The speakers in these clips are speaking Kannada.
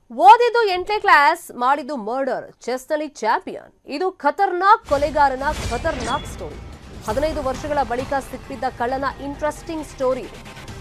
ಓದಿದ್ದು ಎಂಟನೇ ಕ್ಲಾಸ್ ಮಾಡಿದ್ದು ಮರ್ಡರ್ ಚೆಸ್ನಲ್ಲಿ ಚಾಂಪಿಯನ್ ಇದು ಖತರ್ನಾಕ್ ಕೊಲೆಗಾರನ ಖತರ್ನಾಕ್ ಸ್ಟೋರಿ ಹದಿನೈದು ವರ್ಷಗಳ ಬಳಿಕ ಸಿಕ್ಕಿದ್ದ ಕಳ್ಳನ ಇಂಟ್ರೆಸ್ಟಿಂಗ್ ಸ್ಟೋರಿ ಇದು.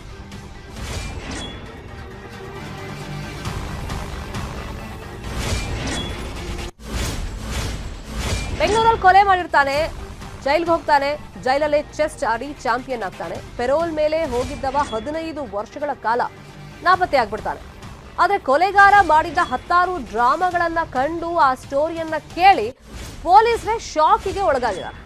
ಬೆಂಗಳೂರಲ್ಲಿ ಕೊಲೆ ಮಾಡಿರ್ತಾನೆ ಜೈಲ್ಗೆ ಹೋಗ್ತಾನೆ ಜೈಲಲ್ಲೇ ಚೆಸ್ಟ್ ಆಡಿ ಚಾಂಪಿಯನ್ ಆಗ್ತಾನೆ ಪೆರೋಲ್ ಮೇಲೆ ಹೋಗಿದ್ದವ ಹದಿನೈದು ವರ್ಷಗಳ ಕಾಲ ನಾಪತ್ತೆ ಆಗ್ಬಿಡ್ತಾನೆ ಆದ್ರೆ ಕೊಲೆಗಾರ ಮಾಡಿದ್ದ ಹತ್ತಾರು ಡ್ರಾಮಾಗಳನ್ನ ಕಂಡು ಆ ಸ್ಟೋರಿಯನ್ನ ಕೇಳಿ ಪೊಲೀಸರೇ ಶಾಕಿಗೆ ಒಳಗಾಗಿದ್ದಾರೆ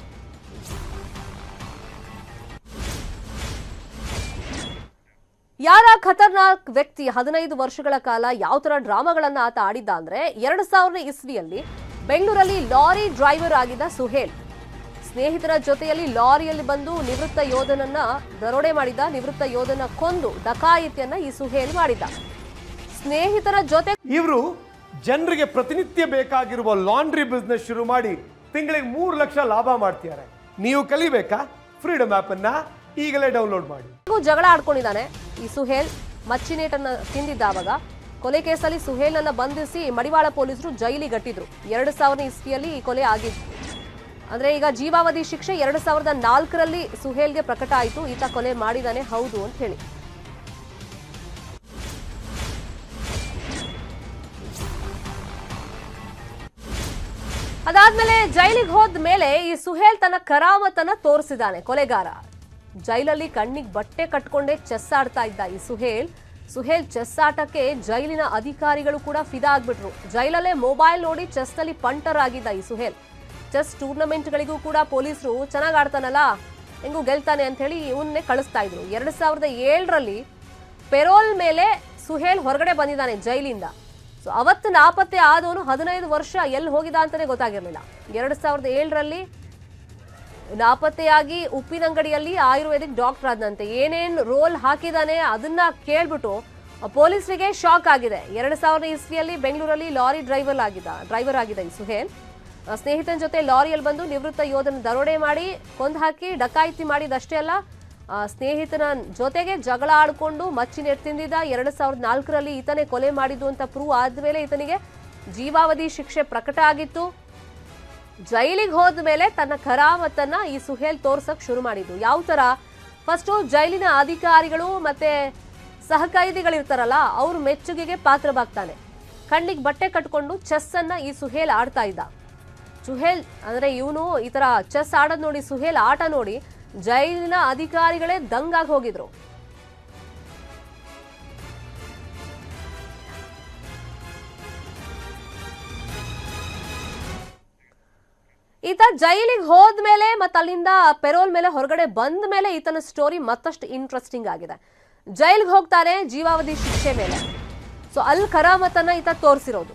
ಯಾರ ಖತರ್ನಾಕ್ ವ್ಯಕ್ತಿ ಹದಿನೈದು ವರ್ಷಗಳ ಕಾಲ ಯಾವ ತರ ಡ್ರಾಮಾಗಳನ್ನ ಆತ ಆಡಿದ್ದ ಅಂದ್ರೆ ಎರಡ್ ಸಾವಿರದ ಇಸ್ವಿಯಲ್ಲಿ ಬೆಂಗಳೂರಲ್ಲಿ ಲಾರಿ ಡ್ರೈವರ್ ಆಗಿದ್ದ ಸುಹೇಲ್ ಸ್ನೇಹಿತರ ಜೊತೆಯಲ್ಲಿ ಲಾರಿಯಲ್ಲಿ ಬಂದು ನಿವೃತ್ತ ಯೋಧನನ್ನ ದರೋಡೆ ಮಾಡಿದ್ದ ನಿವೃತ್ತ ಯೋಧನ ಕೊಂದು ಡಕಾಯಿತಿಯನ್ನ ಈ ಸುಹೇಲ್ ಮಾಡಿದ್ದ ಸ್ನೇಹಿತರ ಜೊತೆ ಇವರು ಜನರಿಗೆ ಪ್ರತಿನಿತ್ಯ ಬೇಕಾಗಿರುವ ಲಾಂಡ್ರಿ ಬಿಸ್ನೆಸ್ ಶುರು ಮಾಡಿ ತಿಂಗಳಿಗೆ ಮೂರು ಲಕ್ಷ ಲಾಭ ಮಾಡ್ತಿದ್ದಾರೆ ನೀವು ಕಲಿಬೇಕಾ ಫ್ರೀಡಮ್ ಆಪ್ ಅನ್ನ ಈಗಲೇ ಡೌನ್ಲೋಡ್ ಮಾಡಿ ಜಗಳ ಆಡ್ಕೊಂಡಿದ್ದಾನೆ ಈ ಸುಹೇಲ್ ಮಚ್ಚಿನೇಟನ್ನ ತಿಂದಿದ್ದ ಅವಾಗ ಕೊಲೆ ಕೇಸಲ್ಲಿ ಸುಹೇಲ್ನನ್ನ ಬಂಧಿಸಿ ಮಡಿವಾಳ ಪೊಲೀಸರು ಜೈಲಿಗೆ ಗಟ್ಟಿದ್ರು ಎರಡು ಸಾವಿರದ ಇಸ್ವಿಯಲ್ಲಿ ಈ ಕೊಲೆ ಆಗಿತ್ತು ಅಂದ್ರೆ ಈಗ ಜೀವಾವಧಿ ಶಿಕ್ಷೆ ಎರಡು ಸಾವಿರದ ನಾಲ್ಕರಲ್ಲಿ ಸುಹೇಲ್ಗೆ ಪ್ರಕಟ ಆಯಿತು ಈತ ಕೊಲೆ ಮಾಡಿದಾನೆ ಹೌದು ಅಂತ ಹೇಳಿ ಅದಾದ್ಮೇಲೆ ಜೈಲಿಗೆ ಹೋದ ಮೇಲೆ ಈ ಸುಹೇಲ್ ತನ್ನ ಕರಾಮತನ್ನ ತೋರಿಸಿದಾನೆ ಕೊಲೆಗಾರ ಜೈಲಲ್ಲಿ ಕಣ್ಣಿಗೆ ಬಟ್ಟೆ ಕಟ್ಕೊಂಡೇ ಚೆಸ್ ಆಡ್ತಾ ಇದ್ದ ಈ ಸುಹೇಲ್ ಸುಹೇಲ್ ಚೆಸ್ ಆಟಕ್ಕೆ ಜೈಲಿನ ಅಧಿಕಾರಿಗಳು ಕೂಡ ಫಿದಾ ಆಗ್ಬಿಟ್ರು ಜೈಲಲ್ಲೇ ಮೊಬೈಲ್ ನೋಡಿ ಚೆಸ್ನಲ್ಲಿ ಪಂಟರ್ ಆಗಿದ್ದ ಈ ಸುಹೇಲ್ ಚೆಸ್ ಟೂರ್ನಮೆಂಟ್ಗಳಿಗೂ ಕೂಡ ಪೊಲೀಸರು ಚೆನ್ನಾಗಿ ಆಡ್ತಾನಲ್ಲ ಹೆಂಗೂ ಗೆಲ್ತಾನೆ ಅಂತ ಹೇಳಿ ಇವನ್ನೇ ಕಳಿಸ್ತಾ ಇದ್ರು ಎರಡ್ ಸಾವಿರದ ಏಳರಲ್ಲಿ ಪೆರೋಲ್ ಮೇಲೆ ಸುಹೇಲ್ ಹೊರಗಡೆ ಬಂದಿದ್ದಾನೆ ಜೈಲಿಂದ ಸೊ ಅವತ್ತು ನಾಪತ್ತೆ ಆದವನು ಹದಿನೈದು ವರ್ಷ ಎಲ್ಲಿ ಹೋಗಿದ ಅಂತಾನೆ ಗೊತ್ತಾಗಿರಲಿಲ್ಲ ಎರಡ್ ಸಾವಿರದ ಏಳರಲ್ಲಿ ನಾಪತ್ತೆಯಾಗಿ ಉಪ್ಪಿನಂಗಡಿಯಲ್ಲಿ ಆಯುರ್ವೇದಿಕ್ ಡಾಕ್ಟರ್ ಆದಂತೆ ಏನೇನ್ ರೋಲ್ ಹಾಕಿದಾನೆ ಅದನ್ನ ಕೇಳ್ಬಿಟ್ಟು ಪೊಲೀಸರಿಗೆ ಶಾಕ್ ಆಗಿದೆ ಎರಡ್ ಸಾವಿರದ ಇಸ್ವಿಯಲ್ಲಿ ಬೆಂಗಳೂರಲ್ಲಿ ಲಾರಿ ಡ್ರೈವರ್ ಆಗಿದ್ದ ಡ್ರೈವರ್ ಆಗಿದ್ದ ಈ ಸುಹೇಲ್ ಆ, ಸ್ನೇಹಿತನ ಜೊತೆ ಲಾರಿಯಲ್ಲಿ ಬಂದು ನಿವೃತ್ತ ಯೋಧನ ದರೋಡೆ ಮಾಡಿ ಕೊಂದು ಹಾಕಿ ಡಕಾಯಿತಿ ಮಾಡಿದಷ್ಟೇ ಅಲ್ಲ ಆ, ಸ್ನೇಹಿತನ ಜೊತೆಗೆ ಜಗಳ ಆಡ್ಕೊಂಡು ಮಚ್ಚಿನ ತಿಂದಿದ್ದ ಎರಡ್ ಸಾವಿರದ ನಾಲ್ಕರಲ್ಲಿ ಈತನೇ ಕೊಲೆ ಮಾಡಿದ್ದು ಅಂತ ಪ್ರೂವ್ ಆದ್ಮೇಲೆ ಈತನಿಗೆ ಜೀವಾವಧಿ ಶಿಕ್ಷೆ ಪ್ರಕಟ ಆಗಿತ್ತು ಜೈಲಿಗೆ ಹೋದ ಮೇಲೆ ತನ್ನ ಕರಾಮತ್ತನ್ನ ಈ ಸುಹೇಲ್ ತೋರ್ಸಕ್ ಶುರು ಮಾಡಿದ್ದು ಯಾವ ತರ ಫಸ್ಟು ಜೈಲಿನ ಅಧಿಕಾರಿಗಳು ಮತ್ತೆ ಸಹಕೈದಿಗಳಿರ್ತಾರಲ್ಲ ಅವ್ರ ಮೆಚ್ಚುಗೆಗೆ ಪಾತ್ರವಾಗ್ತಾನೆ ಕಣ್ಣಿಗೆ ಬಟ್ಟೆ ಕಟ್ಕೊಂಡು ಚೆಸ್ ಅನ್ನ ಈ ಸುಹೇಲ್ ಆಡ್ತಾ ಇದ್ದ ಸುಹೇಲ್ ಅಂದ್ರೆ ಇವನು ಈ ತರ ಚೆಸ್ ಆಡೋದ್ ನೋಡಿ ಸುಹೇಲ್ ಆಟ ನೋಡಿ ಜೈಲಿನ ಅಧಿಕಾರಿಗಳೇ ದಂಗಾಗಿ ಹೋಗಿದ್ರು ಈತ ಜೈಲಿಗೆ ಹೋದ್ಮೇಲೆ ಮತ್ತೆ ಅಲ್ಲಿಂದ ಪೆರೋಲ್ ಮೇಲೆ ಹೊರಗಡೆ ಬಂದ ಮೇಲೆ ಈತನ ಸ್ಟೋರಿ ಮತ್ತಷ್ಟು ಇಂಟ್ರೆಸ್ಟಿಂಗ್ ಆಗಿದೆ ಜೈಲಿಗೆ ಹೋಗ್ತಾರೆ ಜೀವಾವಧಿ ಶಿಕ್ಷೆ ಮೇಲೆ ಸೊ ಅಲ್ಲಿ ಕರಾಮತನ್ನ ಈತ ತೋರಿಸಿರೋದು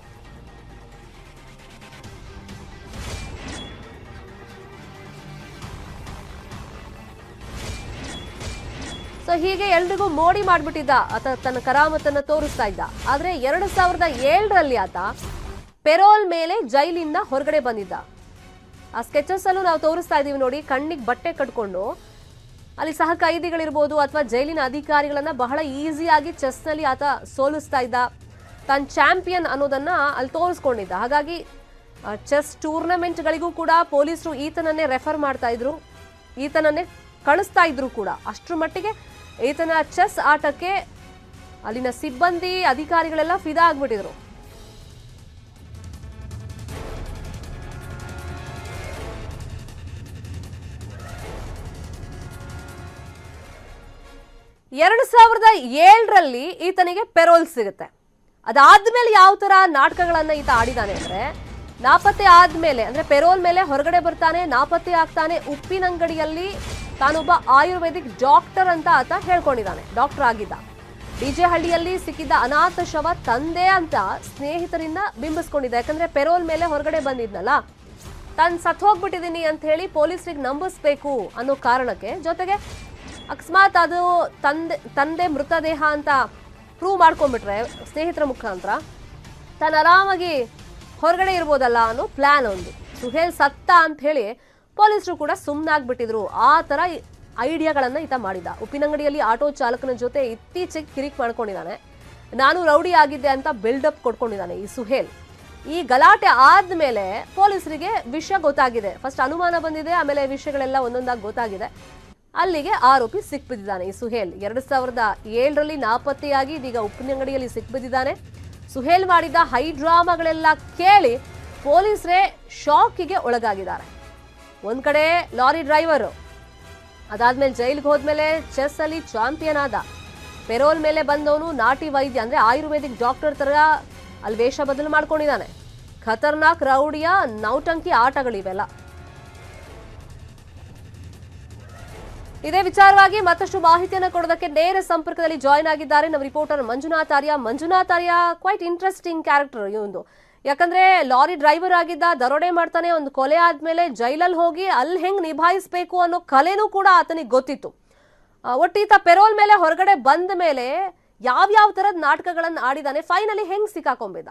ಸೊ ಹೀಗೆ ಎಲ್ರಿಗೂ ಮೋಡಿ ಮಾಡ್ಬಿಟ್ಟಿದ್ದ ಆತ ತನ್ನ ಕರಾಮತನ್ನ ತೋರಿಸ್ತಾ ಇದ್ದ ಆದ್ರೆ ಎರಡು ಸಾವಿರದ ಏಳರಲ್ಲಿ ಆತ ಪೆರೋಲ್ ಮೇಲೆ ಜೈಲಿಂದ ಹೊರಗಡೆ ಬಂದಿದ್ದ ಆ ಸ್ಕೆಚಸ್ ಅಲ್ಲೂ ನಾವು ತೋರಿಸ್ತಾ ಇದೀವಿ ನೋಡಿ ಕಣ್ಣಿಗೆ ಬಟ್ಟೆ ಕಟ್ಕೊಂಡು ಅಲ್ಲಿ ಸಹ ಕೈದಿಗಳಿರ್ಬೋದು ಅಥವಾ ಜೈಲಿನ ಅಧಿಕಾರಿಗಳನ್ನ ಬಹಳ ಈಸಿಯಾಗಿ ಚೆಸ್ನಲ್ಲಿ ಆತ ಸೋಲಿಸ್ತಾ ಇದ್ದ ತನ್ನ ಚಾಂಪಿಯನ್ ಅನ್ನೋದನ್ನ ಅಲ್ಲಿ ತೋರಿಸ್ಕೊಂಡಿದ್ದ ಹಾಗಾಗಿ ಚೆಸ್ ಟೂರ್ನಮೆಂಟ್ಗಳಿಗೂ ಕೂಡ ಪೊಲೀಸರು ಈತನನ್ನೇ ರೆಫರ್ ಮಾಡ್ತಾ ಇದ್ರು ಈತನನ್ನೇ ಕಳಿಸ್ತಾ ಇದ್ರು ಕೂಡ ಅಷ್ಟರ ಮಟ್ಟಿಗೆ ಈತನ ಚೆಸ್ ಆಟಕ್ಕೆ ಅಲ್ಲಿನ ಸಿಬ್ಬಂದಿ ಅಧಿಕಾರಿಗಳೆಲ್ಲ ಫಿದಾ ಆಗ್ಬಿಟ್ಟಿದ್ರು ಎರಡು ಸಾವಿರದ ಏಳರಲ್ಲಿ ಈತನಿಗೆ ಪೆರೋಲ್ ಸಿಗುತ್ತೆ ಅದಾದ್ಮೇಲೆ ಯಾವ ತರ ನಾಟಕಗಳನ್ನ ಈತ ಆಡಿದಾನೆ ಅಂದ್ರೆ ನಾಪತ್ತೆ ಆದ್ಮೇಲೆ ಅಂದ್ರೆ ಪೆರೋಲ್ ಮೇಲೆ ಹೊರಗಡೆ ಬರ್ತಾನೆ ನಾಪತ್ತೆ ಆಗ್ತಾನೆ ಉಪ್ಪಿನಂಗಡಿಯಲ್ಲಿ ತಾನೊಬ್ಬ ಆಯುರ್ವೇದಿಕ್ ಡಾಕ್ಟರ್ ಅಂತ ಆತ ಹೇಳ್ಕೊಂಡಿದ್ದಾನೆ ಡಾಕ್ಟರ್ ಆಗಿದ್ದ ಡಿಜೆ ಹಳ್ಳಿಯಲ್ಲಿ ಸಿಕ್ಕಿದ್ದ ಅನಾಥ ಶವ ತಂದೆ ಅಂತ ಸ್ನೇಹಿತರಿಂದ ಬಿಂಬಿಸ್ಕೊಂಡಿದ್ದ ಯಾಕಂದ್ರೆ ಪೆರೋಲ್ ಮೇಲೆ ಹೊರಗಡೆ ಬಂದಿದ್ನಲ್ಲ ತಾನು ಸತ್ ಹೋಗ್ಬಿಟ್ಟಿದ್ದೀನಿ ಅಂತ ಹೇಳಿ ಪೊಲೀಸರಿಗೆ ನಂಬಿಸ್ಬೇಕು ಅನ್ನೋ ಕಾರಣಕ್ಕೆ ಜೊತೆಗೆ ಅಕಸ್ಮಾತ್ ಅದು ತಂದೆ ತಂದೆ ಮೃತದೇಹ ಅಂತ ಪ್ರೂವ್ ಮಾಡ್ಕೊಂಡ್ಬಿಟ್ರೆ ಸ್ನೇಹಿತರ ಮುಖಾಂತರ ತಾನು ಆರಾಮಾಗಿ ಹೊರಗಡೆ ಇರ್ಬೋದಲ್ಲ ಅನ್ನೋ ಪ್ಲಾನ್ ಒಂದು ಸುಹೇಲ್ ಸತ್ತ ಅಂತ ಹೇಳಿ ಪೊಲೀಸರು ಕೂಡ ಸುಮ್ಮನಾಗ್ಬಿಟ್ಟಿದ್ರು ಆ ಥರ ಐಡಿಯಾಗಳನ್ನ ಈತ ಮಾಡಿದ ಉಪ್ಪಿನಂಗಡಿಯಲ್ಲಿ ಆಟೋ ಚಾಲಕನ ಜೊತೆ ಇತ್ತೀಚೆಗೆ ಕಿರಿಕ್ ಮಾಡ್ಕೊಂಡಿದ್ದಾನೆ ನಾನು ರೌಡಿ ಆಗಿದ್ದೆ ಅಂತ ಬಿಲ್ಡಪ್ ಕೊಡ್ಕೊಂಡಿದ್ದಾನೆ ಈ ಸುಹೇಲ್ ಈ ಗಲಾಟೆ ಆದ್ಮೇಲೆ ಪೊಲೀಸರಿಗೆ ವಿಷಯ ಗೊತ್ತಾಗಿದೆ ಫಸ್ಟ್ ಅನುಮಾನ ಬಂದಿದೆ ಆಮೇಲೆ ವಿಷಯಗಳೆಲ್ಲ ಒಂದೊಂದಾಗಿ ಗೊತ್ತಾಗಿದೆ ಅಲ್ಲಿಗೆ ಆರೋಪಿ ಸಿಕ್ಬಿದ್ದಿದ್ದಾನೆ ಈ ಸುಹೇಲ್ ಎರಡು ಸಾವಿರದ ಏಳರಲ್ಲಿ ನಾಪತ್ತೆಯಾಗಿ ಇದೀಗ ಉಪ್ಪಿನಂಗಡಿಯಲ್ಲಿ ಸಿಕ್ಬಿದ್ದಿದ್ದಾನೆ ಸುಹೇಲ್ ಮಾಡಿದ ಹೈ ಡ್ರಾಮಾಗಳೆಲ್ಲ ಕೇಳಿ ಪೊಲೀಸರೇ ಶಾಕಿಗೆ ಒಳಗಾಗಿದ್ದಾರೆ ಒಂದ್ ಕಡೆ ಲಾರಿ ಡ್ರೈವರು ಅದಾದ್ಮೇಲೆ ಜೈಲಿಗೆ ಹೋದ್ಮೇಲೆ ಚೆಸ್ ಅಲ್ಲಿ ಚಾಂಪಿಯನ್ ಆದ ಪೆರೋಲ್ ಮೇಲೆ ಬಂದವನು ನಾಟಿ ವೈದ್ಯ ಅಂದ್ರೆ ಆಯುರ್ವೇದಿಕ್ ಡಾಕ್ಟರ್ ತರ ಅಲ್ಲಿ ವೇಷ ಬದಲು ಮಾಡ್ಕೊಂಡಿದ್ದಾನೆ ಖತರ್ನಾಕ್ ರೌಡಿಯ ನೌಟಂಕಿ ಆಟಗಳಿವೆಲ್ಲ ಇದೇ ವಿಚಾರವಾಗಿ ಮತ್ತಷ್ಟು ಮಾಹಿತಿಯನ್ನು ಕೊಡೋದಕ್ಕೆ ನೇರ ಸಂಪರ್ಕದಲ್ಲಿ ಜಾಯ್ನ್ ಆಗಿದ್ದಾರೆ ನಮ್ಮ reporter Manjunath Arya Manjunath Arya quite interesting character ಇವೊಂದು ಯಾಕಂದ್ರೆ ಲಾರಿ ಡ್ರೈವರ್ ಆಗಿದ್ದ ದರೋಡೆ ಮಾಡ್ತಾನೆ ಒಂದು ಕೊಲೆ ಆದ್ಮೇಲೆ ಜೈಲಲ್ಲಿ ಹೋಗಿ ಅಲ್ಲಿ ಹೆಂಗ್ ನಿಭಾಯಿಸ್ಬೇಕು ಅನ್ನೋ ಕಲೆನೂ ಕೂಡ ಆತನಿಗೆ ಗೊತ್ತಿತ್ತು ಆ, ಒಟ್ಟು ಈತ ಪೆರೋಲ್ ಮೇಲೆ ಹೊರಗಡೆ ಬಂದ ಮೇಲೆ ಯಾವ್ಯಾವ ತರದ ನಾಟಕಗಳನ್ನು ಆಡಿದಾನೆ ಫೈನಲಿ ಹೆಂಗ್ ಸಿಕ್ಕಾಕೊಂಬಿದ್ದ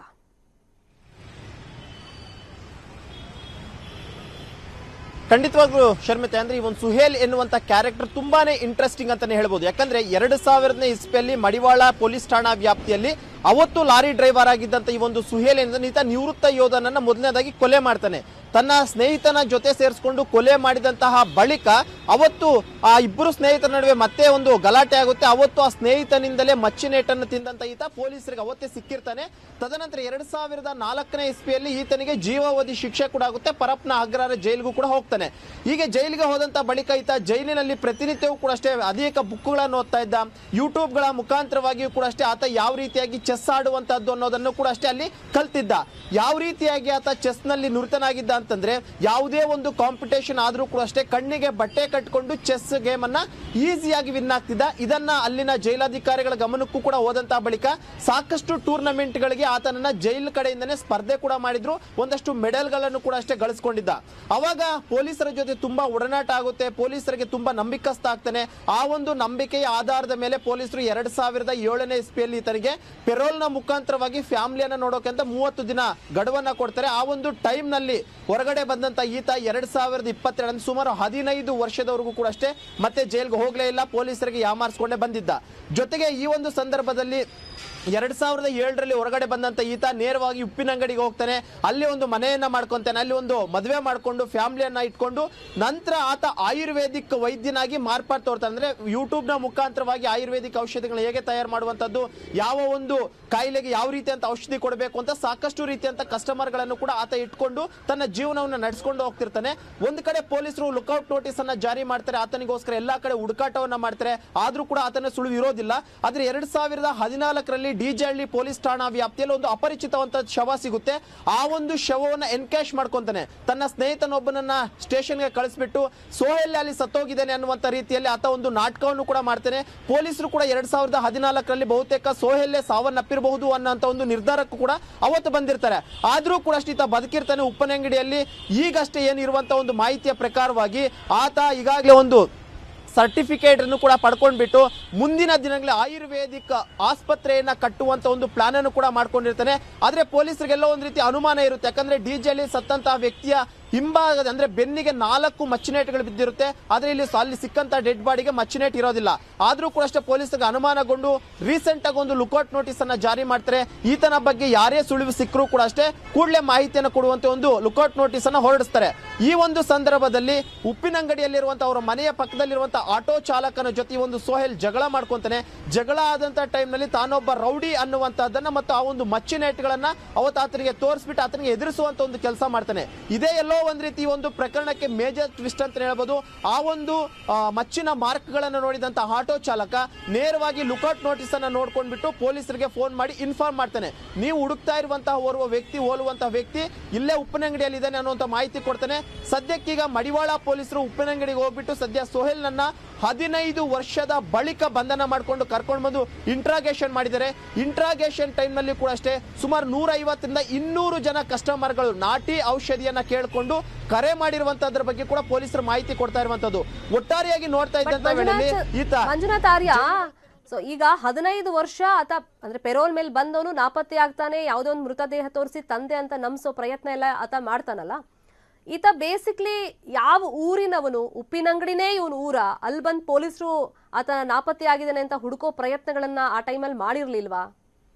ಖಂಡಿತವಾಗ್ಲೂ ಶರ್ಮಿತೆ ಅಂದ್ರೆ ಈ ಒಂದು ಸುಹೇಲ್ ಎನ್ನುವಂತ ಕ್ಯಾರೆಕ್ಟರ್ ತುಂಬಾನೇ ಇಂಟ್ರೆಸ್ಟಿಂಗ್ ಅಂತಾನೆ ಹೇಳ್ಬೋದು ಯಾಕಂದ್ರೆ ಎರಡು ಸಾವಿರದನೇ ಇಸ್ಪಿಯಲ್ಲಿ ಮಡಿವಾಳ ಪೊಲೀಸ್ ಠಾಣಾ ವ್ಯಾಪ್ತಿಯಲ್ಲಿ ಅವತ್ತು ಲಾರಿ ಡ್ರೈವರ್ ಆಗಿದ್ದಂತ ಈ ಒಂದು ಸುಹೇಲ್ ಏನಿದೆ ಈತ ನಿವೃತ್ತ ಯೋಧನನ್ನ ಮೊದಲನೇದಾಗಿ ಕೊಲೆ ಮಾಡ್ತಾನೆ ತನ್ನ ಸ್ನೇಹಿತನ ಜೊತೆ ಸೇರಿಸ್ಕೊಂಡು ಕೊಲೆ ಮಾಡಿದಂತಹ ಬಳಿಕ ಅವತ್ತು ಆ ಇಬ್ಬರು ಸ್ನೇಹಿತರ ನಡುವೆ ಮತ್ತೆ ಒಂದು ಗಲಾಟೆ ಆಗುತ್ತೆ ಅವತ್ತು ಆ ಸ್ನೇಹಿತನಿಂದಲೇ ಮಚ್ಚಿನೇಟನ್ನು ತಿಂದಂತ ಈತ ಪೊಲೀಸರಿಗೆ ಅವತ್ತೇ ಸಿಕ್ಕಿರ್ತಾನೆ ತದನಂತರ ಎರಡ್ ಸಾವಿರದ ನಾಲ್ಕನೇ ಇಸ್ಪಿಯಲ್ಲಿ ಈತನಿಗೆ ಜೀವಾವಧಿ ಶಿಕ್ಷೆ ಕೂಡ ಆಗುತ್ತೆ ಪರಪ್ನ ಅಗ್ರಹಾರ ಜೈಲಿಗೂ ಕೂಡ ಹೋಗ್ತಾನೆ ಹೀಗೆ ಜೈಲಿಗೆ ಹೋದಂತ ಬಳಿಕ ಈತ ಜೈಲಿನಲ್ಲಿ ಪ್ರತಿನಿತ್ಯವೂ ಕೂಡ ಅಷ್ಟೇ ಅನೇಕ ಬುಕ್ಗಳನ್ನು ಓದ್ತಾ ಇದ್ದ ಯೂಟ್ಯೂಬ್ಗಳ ಮುಖಾಂತರವಾಗಿಯೂ ಕೂಡ ಅಷ್ಟೇ ಆತ ಯಾವ ರೀತಿಯಾಗಿ ಚೆಸ್ ಆಡುವಂತದ್ದು ಅನ್ನೋದನ್ನು ಕೂಡ ಅಷ್ಟೇ ಅಲ್ಲಿ ಕಲ್ತಿದ್ದ ಯಾವ ರೀತಿಯಾಗಿ ಆತ ಚೆಸ್ ನಲ್ಲಿ ನುರಿತನಾಗಿದ್ದ ಅಂತಂದ್ರೆ ಯಾವುದೇ ಒಂದು ಕಾಂಪಿಟೇಷನ್ ಆದ್ರೂ ಕೂಡ ಅಷ್ಟೇ ಕಣ್ಣಿಗೆ ಬಟ್ಟೆ ಕಟ್ಕೊಂಡು ಚೆಸ್ ಗೇಮ್ ಅನ್ನ ಈಸಿಯಾಗಿ ವಿನ್ ಆಗ್ತಿದ್ದ ಇದನ್ನ ಅಲ್ಲಿನ ಜೈಲಾಧಿಕಾರಿಗಳ ಗಮನಕ್ಕೂ ಕೂಡ ಹೋದಂತಹ ಬಳಿಕ ಸಾಕಷ್ಟು ಟೂರ್ನಮೆಂಟ್ ಗಳಿಗೆ ಆತನನ್ನ ಜೈಲ್ ಕಡೆಯಿಂದನೇ ಸ್ಪರ್ಧೆ ಕೂಡ ಮಾಡಿದ್ರು ಒಂದಷ್ಟು ಮೆಡಲ್ ಗಳನ್ನು ಕೂಡ ಅಷ್ಟೇ ಗಳಿಸ್ಕೊಂಡಿದ್ದ ಅವಾಗ ಪೊಲೀಸರ ಜೊತೆ ತುಂಬಾ ಒಡನಾಟ ಆಗುತ್ತೆ ಪೊಲೀಸರಿಗೆ ತುಂಬಾ ನಂಬಿಕಸ್ತ ಆಗ್ತಾನೆ ಆ ಒಂದು ನಂಬಿಕೆಯ ಆಧಾರದ ಮೇಲೆ ಪೊಲೀಸರು ಎರಡ್ ಸಾವಿರದ ಏಳನೇ ಇಸ್ಪಿಯಲ್ಲಿ ಈತನಿಗೆ ಪೆರೋಲ್ ನ ಮುಖಾಂತರವಾಗಿ ಫ್ಯಾಮಿಲಿಯನ್ನ ನೋಡೋಕೆ ಅಂತ ಮೂವತ್ತು ದಿನ ಗಡುವನ್ನ ಕೊಡ್ತಾರೆ ಆ ಒಂದು ಟೈಮ್ ನಲ್ಲಿ ಹೊರಗಡೆ ಬಂದಂತ ಈತ ಎರಡ್ ಸಾವಿರದ ಇಪ್ಪತ್ತೆರಡು ಸುಮಾರು ಹದಿನೈದು ವರ್ಷದವರೆಗೂ ಕೂಡ ಅಷ್ಟೇ ಮತ್ತೆ ಜೈಲ್ಗೆ ಹೋಗ್ಲೇ ಇಲ್ಲ ಪೊಲೀಸರಿಗೆ ಯಾಮಾರಿಸ್ಕೊಂಡೇ ಬಂದಿದ್ದ ಜೊತೆಗೆ ಈ ಒಂದು ಸಂದರ್ಭದಲ್ಲಿ ಎರಡ್ ಸಾವಿರದ ಏಳರಲ್ಲಿ ಹೊರಗಡೆ ಬಂದಂತ ಈತ ನೇರವಾಗಿ ಉಪ್ಪಿನಂಗಡಿಗೆ ಹೋಗ್ತಾನೆ ಅಲ್ಲಿ ಒಂದು ಮನೆಯನ್ನ ಮಾಡ್ಕೊಂತಾನೆ ಅಲ್ಲಿ ಒಂದು ಮದುವೆ ಮಾಡ್ಕೊಂಡು ಫ್ಯಾಮಿಲಿಯನ್ನ ಇಟ್ಕೊಂಡು ನಂತರ ಆತ ಆಯುರ್ವೇದಿಕ್ ವೈದ್ಯನಾಗಿ ಮಾರ್ಪಾಡು ತೋರ್ತಾನೆ ಅಂದ್ರೆ ಯೂಟ್ಯೂಬ್ ನ ಮುಖಾಂತರವಾಗಿ ಆಯುರ್ವೇದಿಕ್ ಔಷಧಿಗಳನ್ನ ಹೇಗೆ ತಯಾರು ಮಾಡುವಂತದ್ದು ಯಾವ ಒಂದು ಕಾಯಿಲೆಗೆ ಯಾವ ರೀತಿಯಂತ ಔಷಧಿ ಕೊಡಬೇಕು ಅಂತ ಸಾಕಷ್ಟು ರೀತಿಯಂತ ಕಸ್ಟಮರ್ ಗಳನ್ನು ಕೂಡ ಆತ ಇಟ್ಕೊಂಡು ತನ್ನ ಜೀವನವನ್ನು ನಡೆಸ್ಕೊಂಡು ಹೋಗ್ತಿರ್ತಾನೆ ಒಂದು ಕಡೆ ಪೊಲೀಸರು ಲುಕ್ಔಟ್ ನೋಟಿಸ್ ಅನ್ನ ಜಾರಿ ಮಾಡ್ತಾರೆ ಆತನಿಗೋಸ್ಕರ ಎಲ್ಲಾ ಕಡೆ ಹುಡುಕಾಟವನ್ನ ಮಾಡ್ತಾರೆ ಆದ್ರೂ ಕೂಡ ಆತನ ಸುಳಿವು ಇರೋದಿಲ್ಲ ಆದ್ರೆ ಎರಡ್ ಸಾವಿರದ ಹದಿನಾಲ್ಕರಲ್ಲಿ ಡಿಜೆಹಳ್ಳಿ ಪೊಲೀಸ್ ಠಾಣಾ ವ್ಯಾಪ್ತಿಯಲ್ಲಿ ಒಂದು ಅಪರಿಚಿತವಂತ ಶವ ಸಿಗುತ್ತೆ ಆ ಒಂದು ಶವವನ್ನ ಎನ್ಕ್ಯಾಶ್ ಮಾಡ್ಕೊಂತಾನೆ ತನ್ನ ಸ್ನೇಹಿತನೊಬ್ಬನನ್ನ ಸ್ಟೇಷನ್ಗೆ ಕಳಿಸ್ಬಿಟ್ಟು ಸೋಹೆಲ್ ಅಲ್ಲಿ ಸತ್ತೋಗಿದ್ದಾನೆ ಅನ್ನುವಂತ ರೀತಿಯಲ್ಲಿ ಆತ ಒಂದು ನಾಟಕವನ್ನು ಕೂಡ ಮಾಡ್ತಾನೆ ಪೊಲೀಸರು ಕೂಡ ಎರಡ್ ಸಾವಿರದ ಹದಿನಾಲ್ಕರಲ್ಲಿ ಬಹುತೇಕ ಸೋಹೆಲ್ಲೇ ಸಾವನ್ನಪ್ಪಿರಬಹುದು ಅನ್ನೋಂತ ಒಂದು ನಿರ್ಧಾರಕ್ಕೂ ಕೂಡ ಅವತ್ತು ಬಂದಿರ್ತಾರೆ ಆದ್ರೂ ಕೂಡ ಅಷ್ಟೇ ಈತ ಬದುಕಿರ್ತಾನೆ ಉಪ್ಪನಂಗಡಿಯಲ್ಲಿ ಈಗಷ್ಟೇ ಏನಿರುವಂತ ಒಂದು ಮಾಹಿತಿಯ ಪ್ರಕಾರವಾಗಿ ಆತ ಈಗಾಗಲೇ ಒಂದು ಸರ್ಟಿಫಿಕೇಟ್ ಅನ್ನು ಕೂಡ ಪಡ್ಕೊಂಡ್ಬಿಟ್ಟು ಮುಂದಿನ ದಿನಗಳಲ್ಲಿ ಆಯುರ್ವೇದಿಕ್ ಆಸ್ಪತ್ರೆಯನ್ನ ಕಟ್ಟುವಂತ ಒಂದು ಪ್ಲಾನ್ ಅನ್ನು ಕೂಡ ಮಾಡ್ಕೊಂಡಿರ್ತಾನೆ ಆದ್ರೆ ಪೊಲೀಸರಿಗೆಲ್ಲ ಒಂದು ರೀತಿ ಅನುಮಾನ ಇರುತ್ತೆ ಯಾಕಂದ್ರೆ ಡಿಜೆಲಿ ಸತ್ತಂತಹ ವ್ಯಕ್ತಿಯ ಹಿಂಭಾಗದ ಅಂದ್ರೆ ಬೆನ್ನಿಗೆ ನಾಲ್ಕು ಮಚ್ಚಿನೇಟ್ಗಳು ಬಿದ್ದಿರುತ್ತೆ ಆದ್ರೆ ಇಲ್ಲಿ ಸ- ಅಲ್ಲಿ ಸಿಕ್ಕಂತ ಡೆಡ್ ಬಾಡಿಗೆ ಮಚ್ಚಿನೇಟ್ ಇರೋದಿಲ್ಲ ಆದ್ರೂ ಕೂಡ ಅಷ್ಟೇ ಪೊಲೀಸರಿಗೆ ಅನುಮಾನಗೊಂಡು ರೀಸೆಂಟ್ ಆಗಿ ಒಂದು ಲುಕೌಟ್ ನೋಟಿಸ್ ಅನ್ನ ಜಾರಿ ಮಾಡ್ತಾರೆ ಈತನ ಬಗ್ಗೆ ಯಾರೇ ಸುಳಿವು ಸಿಕ್ಕರೂ ಕೂಡ ಅಷ್ಟೇ ಕೂಡಲೇ ಮಾಹಿತಿಯನ್ನು ಕೊಡುವಂತೆ ಒಂದು ಲುಕೌಟ್ ನೋಟಿಸ್ ಅನ್ನ ಹೊರಡಿಸ್ತಾರೆ ಈ ಒಂದು ಸಂದರ್ಭದಲ್ಲಿ ಉಪ್ಪಿನಂಗಡಿಯಲ್ಲಿರುವಂತಹ ಅವರ ಮನೆಯ ಪಕ್ಕದಲ್ಲಿರುವಂತಹ ಆಟೋ ಚಾಲಕನ ಜೊತೆ ಈ ಒಂದು ಸೋಹೆಲ್ ಜಗಳ ಮಾಡ್ಕೊಂತಾನೆ ಜಗಳ ಆದಂತ ಟೈಮ್ ನಲ್ಲಿ ತಾನೊಬ್ಬ ರೌಡಿ ಅನ್ನುವಂತಹದ್ದನ್ನ ಮತ್ತು ಆ ಒಂದು ಮಚ್ಚಿನೇಟ್ಗಳನ್ನ ಅವತ್ತು ಆತನಿಗೆ ತೋರಿಸ್ಬಿಟ್ಟು ಆತನಿಗೆ ಎದುರಿಸುವಂತ ಒಂದು ಕೆಲಸ ಮಾಡ್ತಾನೆ ಇದೇ ಎಲ್ಲೋ ಒಂದ್ ರೀತಿ ಈ ಒಂದು ಪ್ರಕರಣಕ್ಕೆ ಮೇಜರ್ ಟ್ವಿಸ್ಟ್ ಅಂತ ಹೇಳ್ಬೋದು ಆ ಒಂದು ಆ, ಮಚ್ಚಿನ ಮಾರ್ಕ್ ಗಳನ್ನ ನೋಡಿದಂತ ಆಟೋ ಚಾಲಕ ನೇರವಾಗಿ ಲುಕೌಟ್ ನೋಟಿಸ್ ಅನ್ನ ನೋಡ್ಕೊಂಡ್ಬಿಟ್ಟು ಪೊಲೀಸರಿಗೆ ಫೋನ್ ಮಾಡಿ ಇನ್ಫಾರ್ಮ್ ಮಾಡ್ತಾನೆ ನೀವು ಹುಡುಕ್ತಾ ಇರುವಂತಹ ಓರ್ವ ವ್ಯಕ್ತಿ ಹೋಲುವಂತಹ ವ್ಯಕ್ತಿ ಇಲ್ಲೇ ಉಪ್ಪಿನಂಗಡಿಯಲ್ಲಿ ಇದ್ದಾನೆ ಅನ್ನುವಂತ ಮಾಹಿತಿ ಕೊಡ್ತಾನೆ ಸದ್ಯಕ್ಕೀಗ ಮಡಿವಾಳ ಪೊಲೀಸರು ಉಪ್ಪಿನಂಗಡಿಗೆ ಹೋಗ್ಬಿಟ್ಟು ಸದ್ಯ ಸೋಹೆಲ್ ನನ್ನ ಹದಿನೈದು ವರ್ಷದ ಬಳಿಕ ಬಂಧನ ಮಾಡ್ಕೊಂಡು ಕರ್ಕೊಂಡು ಬಂದು ಇಂಟ್ರಾಗೇಷನ್ ಮಾಡಿದ್ದಾರೆ ಇಂಟ್ರಾಗೇಷನ್ ಟೈಮ್ ನಲ್ಲಿ ಕೂಡ ಅಷ್ಟೇ ಸುಮಾರು ನೂರ ಐವತ್ತರಿಂದ ಇನ್ನೂರು ಜನ ಕಸ್ಟಮರ್ಗಳು ನಾಟಿ ಔಷಧಿಯನ್ನ ಕೇಳ್ಕೊಂಡು ಕರೆ ಮಾಡಿರುವಂತದ್ರ ಬಗ್ಗೆ ಕೂಡ ಪೊಲೀಸರು ಮಾಹಿತಿ ಕೊಡ್ತಾ ಇರುವಂತದ್ದು ಒಟ್ಟಾರೆಯಾಗಿ ನೋಡ್ತಾ ಇದ್ದಂತ ವೇಳೆಯಲ್ಲಿ ಈತ ಮಂಜುನಾಥ್ ಆರ್ಯ ಸೊ ಈಗ ಹದಿನೈದು ವರ್ಷ ಆತ ಅಂದ್ರೆ ಪೆರೋಲ್ ಮೇಲೆ ಬಂದವನು ನಾಪತ್ತೆ ಆಗ್ತಾನೆ ಯಾವುದೋ ಒಂದು ಮೃತದೇಹ ತೋರಿಸಿ ತಂದೆ ಅಂತ ನಂಬಿಸೋ ಪ್ರಯತ್ನ ಎಲ್ಲ ಆತ ಮಾಡ್ತಾನಲ್ಲ ಈತ ಬೇಸಿಕ್ಲಿ ಯಾವ ಊರಿನವನು ಉಪ್ಪಿನಂಗಡಿನೇ ಇವನು ಊರ ಅಲ್ಲಿ ಬಂದು ಪೊಲೀಸರು ಆತ ನಾಪತ್ತೆ ಆಗಿದ್ದಾನೆ ಅಂತ ಹುಡುಕೋ ಪ್ರಯತ್ನಗಳನ್ನ ಆ ಟೈಮಲ್ಲಿ ಮಾಡಿರ್ಲಿಲ್ವಾ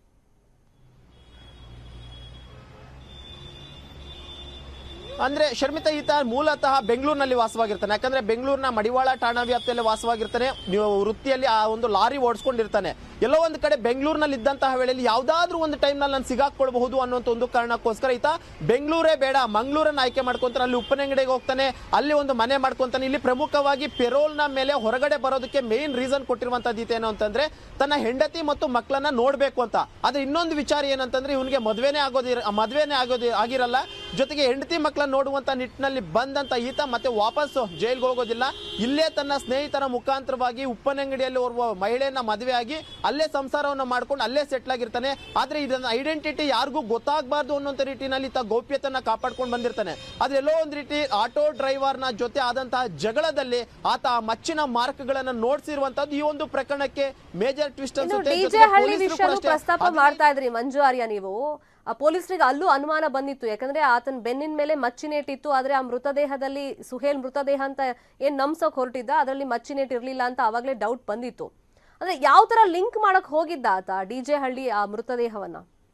ಅಂದ್ರೆ ಶರ್ಮಿತಾ ಈತ ಮೂಲತಃ ಬೆಂಗಳೂರಿನಲ್ಲಿ ವಾಸವಾಗಿರ್ತಾನೆ ಯಾಕಂದ್ರೆ ಬೆಂಗಳೂರಿನ ಮಡಿವಾಳ ಠಾಣಾ ವ್ಯಾಪ್ತಿಯಲ್ಲಿ ವಾಸವಾಗಿರ್ತಾನೆ ನೀವು ವೃತ್ತಿಯಲ್ಲಿ ಆ ಒಂದು ಲಾರಿ ಓಡಿಸ್ಕೊಂಡಿರ್ತಾನೆ ಎಲ್ಲೋ ಒಂದು ಕಡೆ ಬೆಂಗಳೂರಿನಲ್ಲಿ ಇದ್ದಂತಹ ವೇಳೆಯಲ್ಲಿ ಯಾವ್ದಾದ್ರೂ ಒಂದು ಟೈಮ್ ನಲ್ಲಿ ನಾನು ಸಿಗಾಕೊಳ್ಬಹುದು ಅನ್ನುವಂತ ಒಂದು ಕಾರಣಕ್ಕೋಸ್ಕರ ಈತ ಬೆಂಗಳೂರೇ ಬೇಡ ಮಂಗಳೂರನ್ನ ಆಯ್ಕೆ ಮಾಡ್ಕೊಂತಾನೆ ಅಲ್ಲಿ ಉಪ್ಪನಂಗಡಿಗೆ ಹೋಗ್ತಾನೆ ಅಲ್ಲಿ ಒಂದು ಮನೆ ಮಾಡ್ಕೊಂತಾನೆ ಇಲ್ಲಿ ಪ್ರಮುಖವಾಗಿ ಪೆರೋಲ್ ನ ಮೇಲೆ ಹೊರಗಡೆ ಬರೋದಕ್ಕೆ ಮೇನ್ ರೀಸನ್ ಕೊಟ್ಟಿರುವಂತದ್ದು ಈತೇನು ಅಂತಂದ್ರೆ ತನ್ನ ಹೆಂಡತಿ ಮತ್ತು ಮಕ್ಕಳನ್ನ ನೋಡ್ಬೇಕು ಅಂತ ಆದ್ರೆ ಇನ್ನೊಂದು ವಿಚಾರ ಏನಂತಂದ್ರೆ ಇವನಿಗೆ ಮದ್ವೆನೇ ಆಗೋದಿರ ಮದ್ವೆನೇ ಆಗೋದಿ ಆಗಿರಲ್ಲ ಜೊತೆಗೆ ಹೆಂಡತಿ ಮಕ್ಕಳನ್ನ ನೋಡುವಂತ ನಿಟ್ಟಿನಲ್ಲಿ ಬಂದಂತ ಈತ ಮತ್ತೆ ವಾಪಸ್ ಜೈಲ್ಗೆ ಹೋಗೋದಿಲ್ಲ ಇಲ್ಲೇ ತನ್ನ ಸ್ನೇಹಿತರ ಮುಖಾಂತರವಾಗಿ ಉಪ್ಪನಂಗಡಿಯಲ್ಲಿ ಓರ್ವ ಮಹಿಳೆಯನ್ನ ಮದುವೆ ಆಗಿ ಅಲ್ಲೇ ಸಂಸಾರವನ್ನ ಮಾಡ್ಕೊಂಡು ಅಲ್ಲೇ ಸೆಟ್ಲ್ ಆಗಿರ್ತಾನೆ ಆದ್ರೆ ಇದನ್ನ ಐಡೆಂಟಿಟಿ ಯಾರಿಗೂ ಗೊತ್ತಾಗಬಾರ್ದು ಅನ್ನೋಂಥ ರೀತಿನಲ್ಲಿ ಈತ ಗೌಪ್ಯತೆಯನ್ನ ಕಾಪಾಡ್ಕೊಂಡು ಬಂದಿರ್ತಾನೆ ಆದ್ರೆ ಎಲ್ಲೋ ಒಂದ್ ರೀತಿ ಆಟೋ ಡ್ರೈವರ್ನ ಜೊತೆ ಆದಂತಹ ಜಗಳದಲ್ಲಿ ಆತ ಆ ಮಚ್ಚಿನ ಮಾರ್ಕ್ಗಳನ್ನ ನೋಡ್ಸಿರುವಂತದ್ದು ಈ ಒಂದು ಪ್ರಕರಣಕ್ಕೆ ಮೇಜರ್ ಟ್ವಿಸ್ಟ್ ಇನ್ನು ಅನ್ಸುತ್ತೆ ಡಿಜೆ ಜೊತೆಗೆ ಹಳ್ಳಿ ಪೊಲೀಸರು ಕೂಡ ವಿಷಯನೂ ಅಷ್ಟೇ ಪ್ರಸ್ತಾಪ ಅದನ್ನ- ಮಾಡ್ತಾ ಇದ್ರಿ ಮಂಜು ಆರ್ಯ ನೀವು ಆ ಪೊಲೀಸರಿಗೆ ಅಲ್ಲೂ ಅನುಮಾನ ಬಂದಿತ್ತು ಯಾಕಂದ್ರೆ ಆತನ ಬೆನ್ನಿನ ಮೇಲೆ ಮಚ್ಚಿನೇಟಿತ್ತು ಆದ್ರೆ ಆ ಮೃತದೇಹದಲ್ಲಿ ಸುಹೇಲ್ ಮೃತದೇಹ ಅಂತ ಏನ್ ನಂಬ್ಸೋಕ್ ಹೊರಟಿದ್ದ ಅದರಲ್ಲಿ ಮಚ್ಚಿನೇಟ್ ಇರ್ಲಿಲ್ಲ ಅಂತ ಅವಾಗ್ಲೇ ಡೌಟ್ ಬಂದಿತ್ತು ಅಂದ್ರೆ ಯಾವ ತರ ಲಿಂಕ್ ಮಾಡಕ್ ಹೋಗಿದ್ದ ಆತ ಡಿಜೆ ಹಳ್ಳಿ ಆ ಮೃತದೇಹವನ್ನ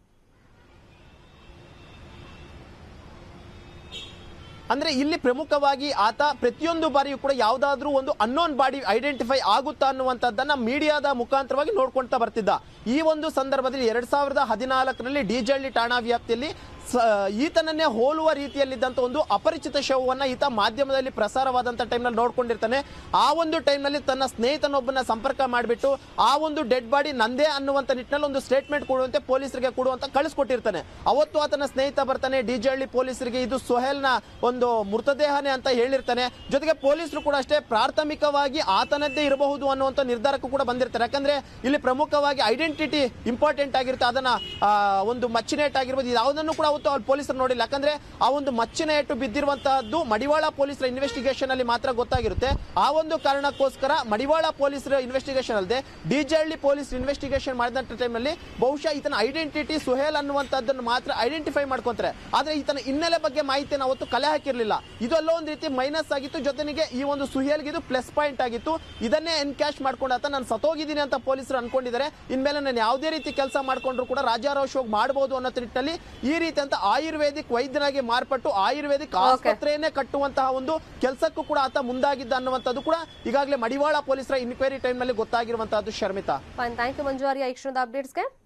ಅಂದ್ರೆ ಇಲ್ಲಿ ಪ್ರಮುಖವಾಗಿ ಆತ ಪ್ರತಿಯೊಂದು ಬಾರಿಯೂ ಕೂಡ ಯಾವ್ದಾದ್ರೂ ಒಂದು ಅನ್ನೋನ್ ಬಾಡಿ ಐಡೆಂಟಿಫೈ ಆಗುತ್ತಾ ಅನ್ನುವಂಥದ್ದನ್ನ ಮೀಡಿಯಾದ ಮುಖಾಂತರವಾಗಿ ನೋಡ್ಕೊಂತಾ ಬರ್ತಿದ್ದ ಈ ಒಂದು ಸಂದರ್ಭದಲ್ಲಿ ಎರಡ್ ಸಾವಿರದ ಹದಿನಾಲ್ಕರಲ್ಲಿ ಡಿಜಳ್ಳಿ ಠಾಣಾ ವ್ಯಾಪ್ತಿಯಲ್ಲಿ ಸ- ಈತನನ್ನೇ ಹೋಲುವ ರೀತಿಯಲ್ಲಿದ್ದಂತ ಒಂದು ಅಪರಿಚಿತ ಶವವನ್ನ ಈತ ಮಾಧ್ಯಮದಲ್ಲಿ ಪ್ರಸಾರವಾದಂತ ಟೈಮ್ನಲ್ಲಿ ನೋಡ್ಕೊಂಡಿರ್ತಾನೆ ಆ ಒಂದು ಟೈಮ್ನಲ್ಲಿ ತನ್ನ ಸ್ನೇಹಿತನೊಬ್ಬನ ಸಂಪರ್ಕ ಮಾಡಿಬಿಟ್ಟು ಆ ಒಂದು ಡೆಡ್ ಬಾಡಿ ನಂದೇ ಅನ್ನುವಂತ ನಿಟ್ಟಿನಲ್ಲಿ ಒಂದು ಸ್ಟೇಟ್ಮೆಂಟ್ ಕೊಡುವಂತೆ ಪೊಲೀಸರಿಗೆ ಕೊಡುವಂತ ಕಳಿಸ್ಕೊಟ್ಟಿರ್ತಾನೆ ಅವತ್ತು ಆತನ ಸ್ನೇಹಿತ ಬರ್ತಾನೆ ಡಿಜಳ್ಳಿ ಪೊಲೀಸರಿಗೆ ಇದು ಸುಹೇಲ್ನ ಒಂದು ಮೃತದೇಹನೇ ಅಂತ ಹೇಳಿರ್ತಾನೆ ಜೊತೆಗೆ ಪೊಲೀಸರು ಕೂಡ ಅಷ್ಟೇ ಪ್ರಾಥಮಿಕವಾಗಿ ಆತನದ್ದೇ ಇರಬಹುದು ಅನ್ನುವಂಥ ನಿರ್ಧಾರಕ್ಕೂ ಕೂಡ ಬಂದಿರ್ತಾರೆ ಯಾಕಂದ್ರೆ ಇಲ್ಲಿ ಪ್ರಮುಖವಾಗಿ ಐಡೆಂಟಿಟಿ ಇಂಪಾರ್ಟೆಂಟ್ ಆಗಿರುತ್ತೆ ಅದನ್ನ ಆ, ಒಂದು ಮಚ್ಚಿನ ಆಗಿರ್ಬೋದು ಯಾವುದನ್ನು ಕೂಡ ಅವತ್ತು ಅವ್ರು ಪೊಲೀಸರು ನೋಡಿಲ್ಲ ಯಾಕಂದ್ರೆ ಆ ಒಂದು ಮಚ್ಚಿನ ಏಟು ಬಿದ್ದಿರುವಂತಹದ್ದು ಮಡಿವಾಳ ಪೊಲೀಸರ ಇನ್ವೆಸ್ಟಿಗೇಷನ್ ಅಲ್ಲಿ ಮಾತ್ರ ಗೊತ್ತಾಗಿರುತ್ತೆ ಆ ಒಂದು ಕಾರಣಕ್ಕೋಸ್ಕರ ಮಡಿವಾಳ ಪೊಲೀಸರ ಇನ್ವೆಸ್ಟಿಗೇಷನ್ ಅಲ್ಲದೆ ಡಿಜಳ್ಳಿ ಪೊಲೀಸ್ ಇನ್ವೆಸ್ಟಿಗೇಷನ್ ಮಾಡಿದಂತ ಟೈಮಲ್ಲಿ ಬಹುಶಃ ಈತನ ಐಡೆಂಟಿಟಿ ಸುಹೇಲ್ ಅನ್ನುವಂಥದ್ದನ್ನು ಮಾತ್ರ ಐಡೆಂಟಿಫೈ ಮಾಡ್ಕೊಂತಾರೆ ಆದ್ರೆ ಈತನ ಹಿನ್ನೆಲೆ ಬಗ್ಗೆ ಮಾಹಿತಿಯನ್ನು ಅವತ್ತು ಕಲೆ ಹಾಕಿರ್ಲಿಲ್ಲ ಇದೆಲ್ಲ ಒಂದು ರೀತಿ ಮೈನಸ್ ಆಗಿತ್ತು ಜೊತೆಗೆ ಈ ಒಂದು ಸುಹೇಲ್ಗೆ ಇದು ಪ್ಲಸ್ ಪಾಯಿಂಟ್ ಆಗಿತ್ತು ಇದನ್ನೇ ಎನ್ಕ್ಯಾಶ್ ಮಾಡ್ಕೊಂಡು ಆತ ನಾನು ಸತ್ತೋಗಿದ್ದೀನಿ ಅಂತ ಪೊಲೀಸರು ಅನ್ಕೊಂಡಿದ್ದಾರೆ ಇನ್ಮೇಲೆ ನಾನು ಯಾವುದೇ ರೀತಿ ಕೆಲಸ ಮಾಡ್ಕೊಂಡ್ರು ಕೂಡ ರಾಜಾರೋಷವಾಗಿ ಮಾಡಬಹುದು ಅನ್ನೋ ನಿಟ್ಟಿನಲ್ಲಿ ಈ ರೀತಿ ಅಂತ ಆಯುರ್ವೇದಿಕ್ ವೈದ್ಯನಾಗಿ ಮಾರ್ಪಟ್ಟು ಆಯುರ್ವೇದಿಕ್ ಆಸ್ಪತ್ರೆಯನ್ನೇ ಕಟ್ಟುವಂತಹ ಒಂದು ಕೆಲಸಕ್ಕೂ ಕೂಡ ಆತ ಮುಂದಾಗಿದ್ದ ಅನ್ನುವಂಥದ್ದು ಕೂಡ ಈಗಾಗಲೇ ಮಡಿವಾಳ ಪೊಲೀಸರ ಇನ್ಕ್ವೈರಿ ಟೈಮ್ನಲ್ಲಿ ಗೊತ್ತಾಗಿರುವಂತಹದ್ದು Sharmita fine thank you Manju Arya ಈ ಕ್ಷಣದ ಅಪ್ಡೇಟ್ಸ್ಗೆ